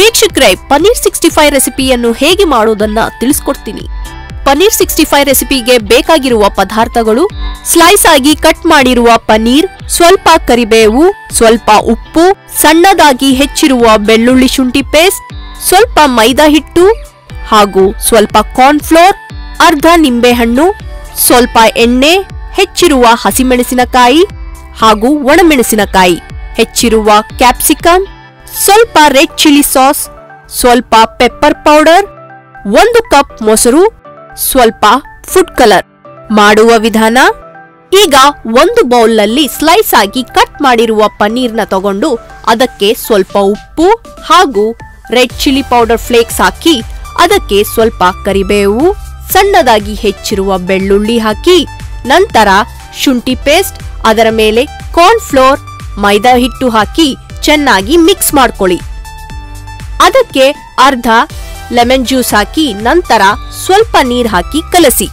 ವೀಕ್ಷಕರೇ paneer sixty five ರೆಸಿಪಿಯನ್ನು ಹೇಗೆ ಮಾಡೋದನ್ನ ತಿಳಿಸ್ಕೊಡ್ತೀನಿ ಪನ್ನೀರ್ ಸಿಕ್ಸ್ಟಿ ಫೈವ್ ರೆಸಿಪಿಗೆ ಬೇಕಾಗಿರುವ ಪದಾರ್ಥಗಳು ಸ್ಲೈಸ್ ಆಗಿ ಕಟ್ ಮಾಡಿರುವ ಪನ್ನೀರ್ ಸ್ವಲ್ಪ ಕರಿಬೇವು ಸ್ವಲ್ಪ ಉಪ್ಪು ಸಣ್ಣದಾಗಿ ಹೆಚ್ಚಿರುವ ಬೆಳ್ಳುಳ್ಳಿ ಶುಂಠಿ ಪೇಸ್ಟ್ ಸ್ವಲ್ಪ ಮೈದಾ ಹಿಟ್ಟು ಹಾಗೂ ಸ್ವಲ್ಪ ಕಾರ್ನ್ಫ್ಲೋರ್ ಅರ್ಧ ನಿಂಬೆಹಣ್ಣು ಸ್ವಲ್ಪ ಎಣ್ಣೆ ಹೆಚ್ಚಿರುವ ಹಸಿಮೆಣಸಿನಕಾಯಿ ಹಾಗೂ ಒಣಮೆಣಸಿನಕಾಯಿ ಹೆಚ್ಚಿರುವ ಕ್ಯಾಪ್ಸಿಕಮ್ ಸ್ವಲ್ಪ ರೆಡ್ ಚಿಲ್ಲಿ ಸಾಸ್ ಸ್ವಲ್ಪ ಪೆಪ್ಪರ್ ಪೌಡರ್ ಒಂದು ಕಪ್ ಮೊಸರು ಸ್ವಲ್ಪ ಫುಡ್ ಕಲರ್ ಮಾಡುವ ವಿಧಾನ ಈಗ ಒಂದು ಬೌಲ್ನಲ್ಲಿ ಸ್ಲೈಸ್ ಆಗಿ ಕಟ್ ಮಾಡಿರುವ ಪನ್ನೀರ್ನ ತಗೊಂಡು ಅದಕ್ಕೆ ಸ್ವಲ್ಪ ಉಪ್ಪು ಹಾಗೂ ರೆಡ್ ಚಿಲ್ಲಿ ಪೌಡರ್ ಫ್ಲೇಕ್ಸ್ ಹಾಕಿ ಅದಕ್ಕೆ ಸ್ವಲ್ಪ ಕರಿಬೇವು ಸಣ್ಣದಾಗಿ ಹೆಚ್ಚಿರುವ ಬೆಳ್ಳುಳ್ಳಿ ಹಾಕಿ ನಂತರ ಶುಂಠಿ ಪೇಸ್ಟ್ ಅದರ ಮೇಲೆ ಕಾರ್ನ್ ಫ್ಲೋರ್ ಮೈದಾ ಹಿಟ್ಟು ಹಾಕಿ ಚೆನ್ನಾಗಿ ಮಿಕ್ಸ್ ಮಾಡ್ಕೊಳ್ಳಿ ಅದಕ್ಕೆ ಅರ್ಧ ಲೆಮನ್ ಜ್ಯೂಸ್ ಹಾಕಿ ನಂತರ ಸ್ವಲ್ಪ ನೀರ್ ಹಾಕಿ ಕಲಸಿ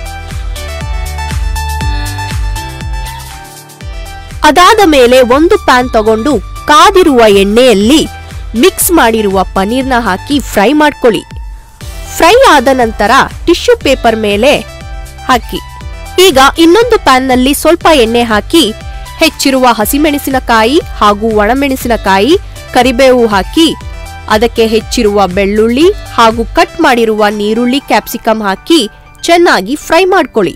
ಅದಾದ ಮೇಲೆ ಒಂದು ಪ್ಯಾನ್ ತಗೊಂಡು ಕಾದಿರುವ ಎಣ್ಣೆಯಲ್ಲಿ ಮಿಕ್ಸ್ ಮಾಡಿರುವ ಪನ್ನೀರ್ನ ಹಾಕಿ ಫ್ರೈ ಮಾಡ್ಕೊಳ್ಳಿ ಫ್ರೈ ಆದ ನಂತರ ಟಿಶ್ಯೂ ಪೇಪರ್ ಮೇಲೆ ಹಾಕಿ ಈಗ ಇನ್ನೊಂದು ಪ್ಯಾನ್ನಲ್ಲಿ ಸ್ವಲ್ಪ ಎಣ್ಣೆ ಹಾಕಿ ಹೆಚ್ಚಿರುವ ಹಸಿಮೆಣಸಿನಕಾಯಿ ಹಾಗೂ ಒಣಮೆಣಸಿನಕಾಯಿ ಕರಿಬೇವು ಹಾಕಿ ಅದಕ್ಕೆ ಹೆಚ್ಚಿರುವ ಬೆಳ್ಳುಳ್ಳಿ ಹಾಗೂ ಕಟ್ ಮಾಡಿರುವ ನೀರುಳ್ಳಿ ಕ್ಯಾಪ್ಸಿಕಮ್ ಹಾಕಿ ಚೆನ್ನಾಗಿ ಫ್ರೈ ಮಾಡ್ಕೊಳ್ಳಿ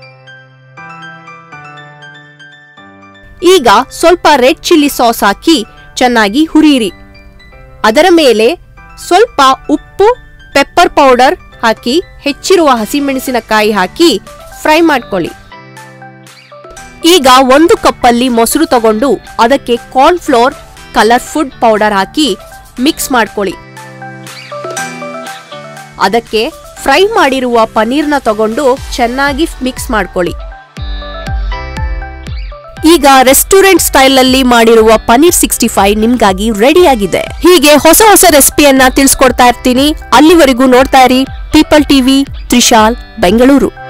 ಈಗ ಸ್ವಲ್ಪ ರೆಡ್ ಚಿಲ್ಲಿ ಸಾಸ್ ಹಾಕಿ ಚೆನ್ನಾಗಿ ಹುರಿಯಿರಿ ಅದರ ಮೇಲೆ ಸ್ವಲ್ಪ ಉಪ್ಪು ಪೆಪ್ಪರ್ ಪೌಡರ್ ಹಾಕಿ ಹೆಚ್ಚಿರುವ ಹಸಿಮೆಣಸಿನಕಾಯಿ ಹಾಕಿ ಫ್ರೈ ಮಾಡ್ಕೊಳ್ಳಿ ಈಗ ಒಂದು ಕಪ್ಪಲ್ಲಿ ಮೊಸರು ತಗೊಂಡು ಅದಕ್ಕೆ corn flour colour food powder ಹಾಕಿ ಮಿಕ್ಸ್ ಮಾಡ್ಕೊಳ್ಳಿ ಅದಕ್ಕೆ ಫ್ರೈ ಮಾಡಿರುವ ಪನ್ನೀರ್ನ ತಗೊಂಡು ಚೆನ್ನಾಗಿ ಮಿಕ್ಸ್ ಮಾಡ್ಕೊಳ್ಳಿ ಈಗ ರೆಸ್ಟೋರೆಂಟ್ ಸ್ಟೈಲ್ ಅಲ್ಲಿ ಮಾಡಿರುವ ಪನ್ನೀರ್ ಸಿಕ್ಸ್ಟಿ ಫೈವ್ ನಿಮ್ಗಾಗಿ ರೆಡಿ ಆಗಿದೆ ಹೀಗೆ ಹೊಸ ಹೊಸ ರೆಸಿಪಿಯನ್ನ ತಿಳಿಸ್ಕೊಡ್ತಾ ಇರ್ತೀನಿ ಅಲ್ಲಿವರೆಗೂ ನೋಡ್ತಾ ಇರಿ ಪೀಪಲ್ ಟಿವಿ ತ್ರಿಶಾಲ್ ಬೆಂಗಳೂರು